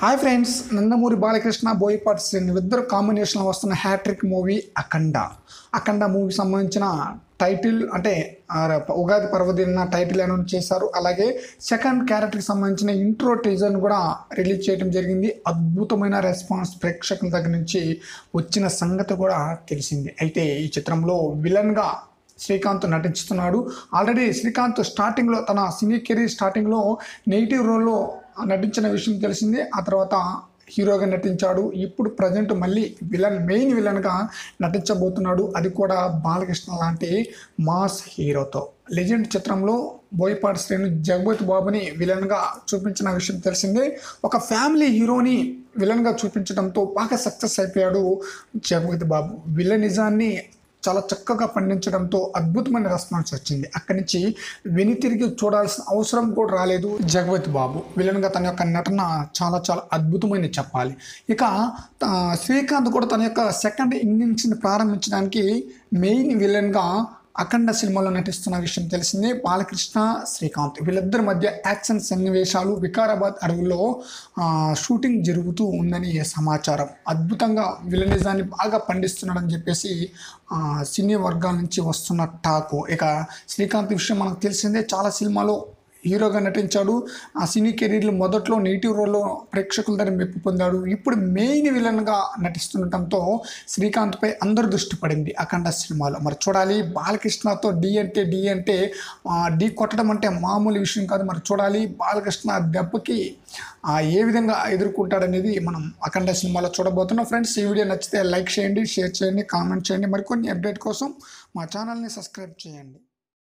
hi friends Nandamuri Balakrishna Boyapati Srini ఇద్దరు కాంబినేషన్లో వస్తున్న hat-trick movie Akhanda Akhanda movie సంబంధించిన టైటిల్ అంటే ఆ, ఉగాది పర్వదిన టైటిల్ అనౌన్స్ చేశారు అలాగే సెకండ్ క్యారెక్టర్కి సంబంధించిన ఇంట్రో టీజర్ని కూడా రిలీజ్ చేయడం జరిగింది అద్భుతమైన రెస్పాన్స్ ప్రేక్షకుల దగ్గర నుంచి వచ్చిన సంగతి కూడా తెలిసింది అయితే ఈ చిత్రంలో విలన్గా శ్రీకాంత్ నటిస్తున్నాడు ఆల్రెడీ శ్రీకాంత్ స్టార్టింగ్లో తన సినీ కెరీర్ స్టార్టింగ్లో నెగిటివ్ రోల్లో నటించిన విషయం తెలిసింది ఆ తర్వాత హీరోగా నటించాడు ఇప్పుడు ప్రజెంట్ మళ్ళీ విలన్ మెయిన్ విలన్గా నటించబోతున్నాడు అది కూడా బాలకృష్ణ లాంటి మాస్ హీరోతో లెజెండ్ చిత్రంలో బోయపాటి శ్రేణు జగపతి బాబుని విలన్గా చూపించిన విషయం తెలిసిందే ఒక ఫ్యామిలీ హీరోని విలన్గా చూపించడంతో బాగా సక్సెస్ అయిపోయాడు జగపతి బాబు విలనిజాన్ని చాలా చక్కగా పండించడంతో అద్భుతమైన రెస్పాన్స్ వచ్చింది అక్కడి నుంచి వెనుతిరిగి చూడాల్సిన అవసరం కూడా రాలేదు జగపతి బాబు విలన్గా తన యొక్క నటన చాలా చాలా అద్భుతమైన చెప్పాలి ఇక ఆ, శ్రీకాంత్ కూడా తన యొక్క సెకండ్ ఇన్నింగ్స్ని ప్రారంభించడానికి మెయిన్ విలన్గా అఖండ సినిమాలో నటిస్తున్న విషయం తెలిసిందే బాలకృష్ణ శ్రీకాంత్ వీళ్ళిద్దరి మధ్య యాక్షన్ సన్నివేశాలు వికారాబాద్ అడవుల్లో ఆ, షూటింగ్ జరుగుతూ ఉందని సమాచారం అద్భుతంగా విలనిజాన్ని బాగా పండిస్తున్నాడని చెప్పేసి ఆ, సినీ వర్గాల నుంచి వస్తున్న టాకు ఇక శ్రీకాంత్ విషయం మనకు తెలిసిందే చాలా సినిమాలో హీరోగా నటించాడు ఆ సినీ కెరీర్లో మొదట్లో నెగిటివ్ రోల్లో ప్రేక్షకుల దగ్గర మెప్పు పొందాడు ఇప్పుడు మెయిన్ విలన్గా నటిస్తుండటంతో శ్రీకాంత్పై అందరు దృష్టి పడింది అఖండ సినిమాలో మరి చూడాలి బాలకృష్ణతో డి అంటే డి అంటే ఆ, డి కొట్టడం అంటే మామూలు విషయం కాదు మరి చూడాలి బాలకృష్ణ దెబ్బకి ఆ, ఏ విధంగా ఎదుర్కొంటాడనేది మనం అఖండ సినిమాలో చూడబోతున్నాం ఫ్రెండ్స్ ఈ వీడియో నచ్చితే లైక్ చేయండి షేర్ చేయండి కామెంట్ చేయండి మరికొన్ని అప్డేట్ కోసం మా ఛానల్ని సబ్స్క్రైబ్ చేయండి